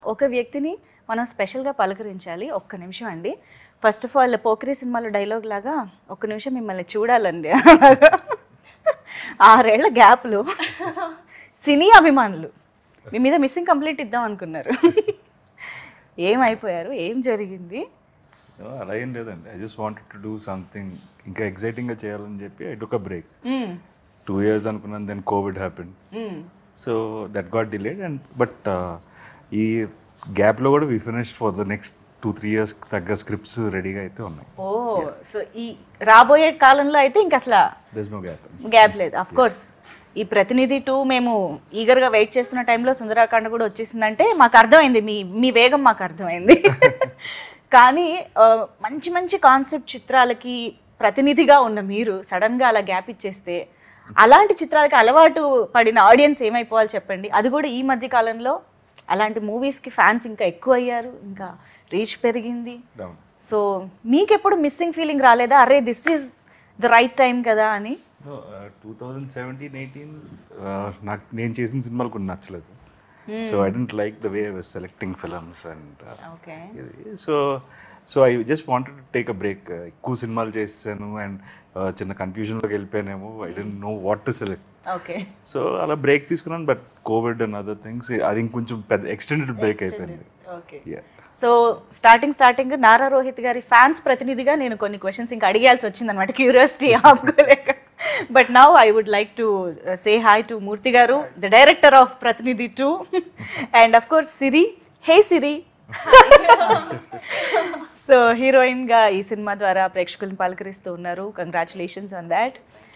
ఒక వ్యక్తిని మనం స్పెషల్గా పలకరించాలి ఒక్క నిమిషం అండి ఫస్ట్ ఆఫ్ ఆల్ పోకిరి సినిమాలో డైలాగ్ లాగా ఒక్క నిమిషం మిమ్మల్ని చూడాలండి ఆరేళ్ల గ్యాప్లో సినీ అభిమానులు మీ మీద మిస్సింగ్ కంప్లీట్ ఇద్దాం అనుకున్నారు ఏమైపోయారు ఏం జరిగింది No, అలా ఏం లేదండి I just wanted to do something ఇంకా ఎగ్జైటింగ్గా చేయాలని చెప్పి I took a break hmm. Two years అనుకున్నాను then COVID happen hmm. So that got delayed and but ఈ గ్యాప్లో కూడా we finished for the next two three years తగ్గ scripts రెడీగా అయితే ఉన్నాయి ఓ సో ఈ రాబోయే కాలంలో అయితే ఇంక అసలు దెస్ నో గ్యాప్ గ్యాప్ లేదు అఫ్ కోర్స్ ఈ ప్రతినిధి టూ మేము ఈగర్గా వెయిట్ చేస్తున్న టైంలో సుందరాకాండ కూడా వచ్చేసిందంటే మాకు అర్థమైంది మీ మీ వేగం మాకు అర్థమైంది కానీ ఆ, మంచి మంచి కాన్సెప్ట్ చిత్రాలకి ప్రతినిధిగా ఉన్న మీరు సడన్గా అలా గ్యాప్ ఇచ్చేస్తే అలాంటి చిత్రాలకి అలవాటు పడిన ఆడియన్స్ ఏమైపోవాలి చెప్పండి అది కూడా ఈ మధ్య కాలంలో అలాంటి మూవీస్కి ఫ్యాన్స్ ఇంకా ఎక్కువ అయ్యారు ఇంకా రీచ్ పెరిగింది సో మీకెప్పుడు మిస్సింగ్ ఫీలింగ్ రాలేదా అరే this is the right time కదా అని టూ థౌజండ్ సెవెంటీన్ ఎయిటీన్ నాకు నేను చేసిన సినిమాలు కొన్ని నచ్చలేదు so I didn't like the way was selecting films and okay ఇది so so I just wanted to take a break ఎక్కువ సినిమాలు చేసాను అండ్ చిన్న కన్ఫ్యూజన్లోకి వెళ్ళిపోయానేమో I didn't know what to select okay so అలా బ్రేక్ తీసుకున్నాను but COVID and other things అది ఇంకొంచెం పెద్ద ఎక్స్టెండెడ్ బ్రేక్ అయిపోయింది okay Yeah. So starting starting Nara Rohit గారి ఫ్యాన్స్ ప్రతినిధిగా నేను కొన్ని క్వశ్చన్స్ ఇంకా అడిగాల్సి వచ్చింది అనమాట క్యూరియాసిటీ ఆపుకోలేక but now I would like to say hi to Murthy garu the director of Prathinidhi two and of course Siri hey Siri so హీరోయిన్గా ఈ సినిమా ద్వారా ప్రేక్షకులను పలకరిస్తూ ఉన్నారు కంగ్రాచులేషన్స్ ఆన్ దాట్